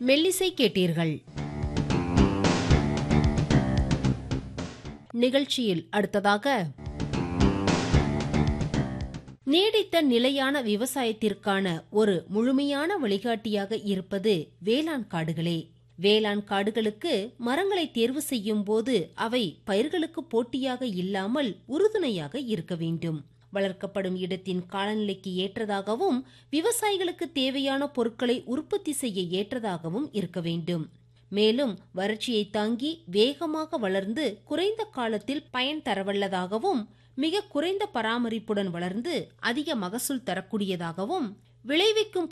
மெல்லிசை கேட்டீர்கள் நிகழ்ச்சியில் அடுத்ததாக நீடித்த நிலையான விவசாயத்திற்கான ஒரு முழுமையான வழிகாட்டியாக இருப்பது வேளாண் காடுகளே வேளாண் காடுகளுக்கு மரங்களை தேர்வு செய்யும் போது அவை பயிர்களுக்கு போட்டியாக இல்லாமல் உறுதுணையாக இருக்க வேண்டும் வளர்க்கப்படும் இடத்தின் காலநிலைக்கு ஏற்றதாகவும் விவசாயிகளுக்கு தேவையான பொருட்களை உற்பத்தி செய்ய ஏற்றதாகவும் இருக்க வேண்டும் மேலும் வறட்சியை தாங்கி வேகமாக வளர்ந்து குறைந்த காலத்தில் பயன் தரவல்லதாகவும் மிக குறைந்த பராமரிப்புடன் வளர்ந்து அதிக மகசூல் தரக்கூடியதாகவும் விளைவிக்கும்